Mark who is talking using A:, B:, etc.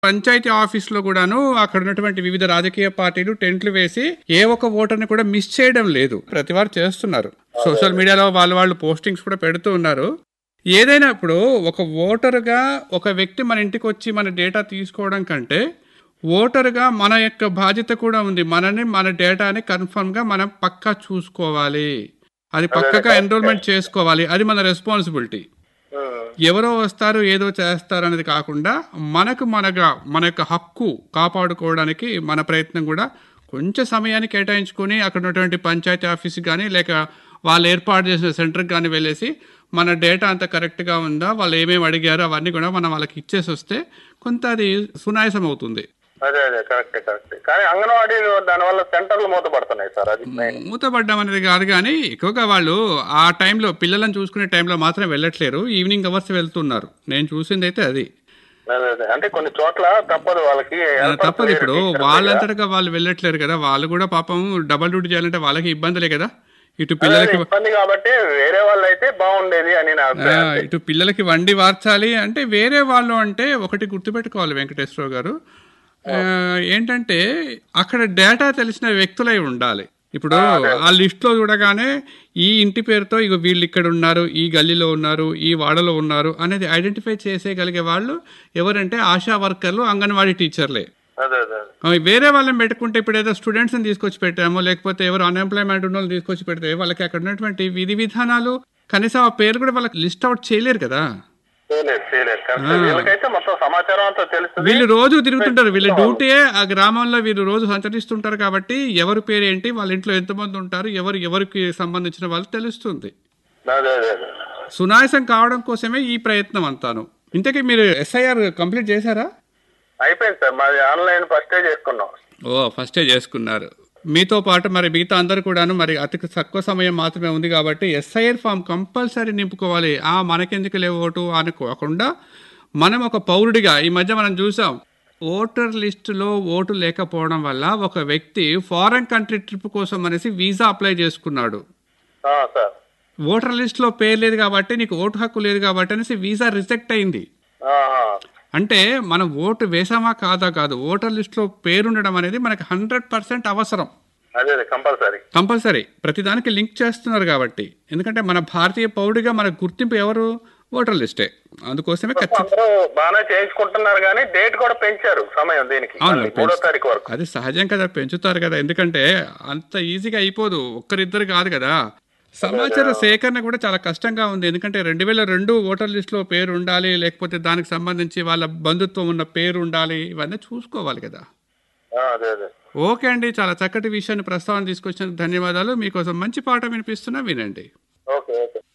A: పంచాయతీ ఆఫీస్లో కూడాను అక్కడ ఉన్నటువంటి వివిధ రాజకీయ పార్టీలు టెంట్లు వేసి ఏ ఒక్క ఓటర్ని కూడా మిస్ చేయడం లేదు ప్రతి వారు చేస్తున్నారు సోషల్ మీడియాలో వాళ్ళ వాళ్ళు పోస్టింగ్స్ కూడా పెడుతూ ఉన్నారు ఏదైనా ఇప్పుడు ఒక ఓటరుగా ఒక వ్యక్తి మన ఇంటికి వచ్చి మన డేటా తీసుకోవడం కంటే ఓటరుగా మన యొక్క బాధ్యత కూడా ఉంది మనని మన డేటాని కన్ఫర్మ్గా మనం పక్కా చూసుకోవాలి అది పక్కగా ఎన్రోల్మెంట్ చేసుకోవాలి అది మన రెస్పాన్సిబిలిటీ
B: ఉమ్.
A: ఎవరో వస్తారు ఏదో చేస్తారు అనేది కాకుండా మనకు మనగా మన యొక్క హక్కు కాపాడుకోవడానికి మన ప్రయత్నం కూడా కొంచెం సమయాన్ని కేటాయించుకొని అక్కడ ఉన్నటువంటి పంచాయతీ ఆఫీస్కి కానీ లేక వాళ్ళు ఏర్పాటు చేసిన సెంటర్కి కానీ వెళ్ళేసి మన డేటా అంతా కరెక్ట్గా ఉందా వాళ్ళు ఏమేమి అడిగారో అవన్నీ కూడా మనం వాళ్ళకి ఇచ్చేసి వస్తే కొంత అది సునాయసం అవుతుంది
B: అదే అదే కరెక్ట్ కరెక్ట్ కానీ అంగన్వాడీలు దానివల్ల సెంటర్లు మూతపడుతున్నాయి సార్ అది
A: మూతపడ్డం అనేది కాదు కానీ ఎక్కువగా వాళ్ళు ఆ టైంలో పిల్లలను చూసుకునే టైంలో మాత్రం వెళ్ళట్లేరు ఈవినింగ్ అవర్స్ వెళ్తున్నారు నేను చూసింది అయితే అది
B: అదే అదే అంటే కొన్ని చోట్ల తప్పదు వాళ్ళకి ఏర్పాటు
A: తప్పదు
B: చేయరు
A: ఇప్పుడు
B: టీచర్లు
A: వాళ్ళంతటగా వాళ్ళు వెళ్ళట్లేరు కదా వాళ్ళు కూడా పాపం డబల్ డ్యూటీ చేయాలంటే వాళ్ళకి ఇబ్బందులే కదా ఇటు
B: అదే
A: పిల్లలకి
B: ఇబ్బంది కాబట్టి వేరే వాళ్ళు అయితే బాగుండేది అని నా
A: ఆ,
B: అభిప్రాయం
A: ఇటు పిల్లలకి వండి వార్చాలి అంటే వేరే వాళ్ళు అంటే ఒకటి గుర్తుపెట్టుకోవాలి వెంకటేశ్వరరావు గారు ఆ, ఏంటంటే అక్కడ డేటా తెలిసిన వ్యక్తులై ఉండాలి ఇప్పుడు ఆ లిస్ట్ లో చూడగానే ఈ ఇంటి పేరుతో ఇక వీళ్ళు ఇక్కడ ఉన్నారు ఈ గల్లీలో ఉన్నారు ఈ వాడలో ఉన్నారు అనేది ఐడెంటిఫై చేసేయగలిగే వాళ్ళు ఎవరంటే ఆశా వర్కర్లు అంగన్వాడీ టీచర్లే
B: అదే అదే అదే.
A: ఆ, వేరే వాళ్ళని పెట్టుకుంటే ఇప్పుడు ఏదో స్టూడెంట్స్ని తీసుకొచ్చి పెట్టామో లేకపోతే ఎవరు అన్ఎంప్లాయ్మెంట్ ఉన్న వాళ్ళని తీసుకొచ్చి పెడితే వాళ్ళకి అక్కడ ఉన్నటువంటి విధి విధానాలు కనీసం ఆ పేరు కూడా వాళ్ళకి లిస్ట్ అవుట్ చేయలేరు కదా
B: చేయలేదు చేయలేదు కరెక్ట్ వీళ్ళకైతే మొత్తం సమాచారం అంతా తెలుస్తుంది
A: వీళ్ళు రోజు తిరుగుతుంటారు వీళ్ళ డ్యూటీయే ఆ గ్రామంలో వీళ్ళు రోజు సంచరిస్తుంటారు కాబట్టి ఎవరి పేరు ఏంటి వాళ్ళ ఇంట్లో ఎంతమంది ఉంటారు ఎవరు ఎవరికి సంబంధించిన వాళ్ళు తెలుస్తుంది
B: అదే అదే అదే
A: సునాయసం కావడం కోసమే ఈ ప్రయత్నం అంతాను ఇంతకీ మీరు ఎస్ఐఆర్ కంప్లీట్ చేశారా
B: అయిపోయింది సార్ మాది ఆన్లైన్ ఫస్టే చేసుకున్నాం
A: ఓ ఫస్టే చేసుకున్నారు మీతో పాటు మరి మిగతా అందరు కూడాను మరి అతి తక్కువ సమయం మాత్రమే ఉంది కాబట్టి ఎస్ఐఆర్ ఫామ్ కంపల్సరీ నింపుకోవాలి ఆ మనకెందుకు లేవు ఓటు అనుకోకుండా మనం ఒక పౌరుడిగా ఈ మధ్య మనం చూసాం ఓటర్ లిస్టులో ఓటు లేకపోవడం వల్ల ఒక వ్యక్తి ఫారెన్ కంట్రీ ట్రిప్ కోసం అనేసి వీసా అప్లై చేసుకున్నాడు
B: ఆ, సార్
A: ఓటర్ లిస్టులో పేరు లేదు కాబట్టి నీకు ఓటు హక్కు లేదు కాబట్టి అనేసి వీసా రిజెక్ట్ అయింది
B: ఆహా.
A: అంటే మనం ఓటు వేసామా కాదా కాదు ఓటర్ లిస్టులో పేరుండడం అనేది మనకి హండ్రెడ్ పర్సెంట్ అవసరం
B: అదే అదే కంపల్సరీ
A: కంపల్సరీ ప్రతిదానికి లింక్ చేస్తున్నారు కాబట్టి ఎందుకంటే మన భారతీయ పౌరుడిగా మన గుర్తింపు ఎవరు ఓటర్ లిస్టే అందుకోసమే ఖచ్చితంగా
B: అందరూ బాగానే చేయించుకుంటున్నారు కానీ డేట్ కూడా పెంచారు సమయం దీనికి
A: అవును,
B: మళ్ళీ మూడో తారీఖు వరకు
A: అది సహజం కదా పెంచుతారు కదా ఎందుకంటే అంత ఈజీగా అయిపోదు ఒక్కరిద్దరు కాదు కదా సమాచార సేకరణ కూడా చాలా కష్టంగా ఉంది ఎందుకంటే రెండు వేల రెండు ఓటర్ లిస్టులో పేరు ఉండాలి లేకపోతే దానికి సంబంధించి వాళ్ళ బంధుత్వం ఉన్న పేరు ఉండాలి ఇవన్నీ చూసుకోవాలి కదా
B: ఆ, అదే అదే
A: ఓకే అండి చాలా చక్కటి విషయాన్ని ప్రస్తావన తీసుకొచ్చినందుకు ధన్యవాదాలు మీకోసం మంచి పాట వినిపిస్తున్నా వినండి
B: ఓకే ఓకే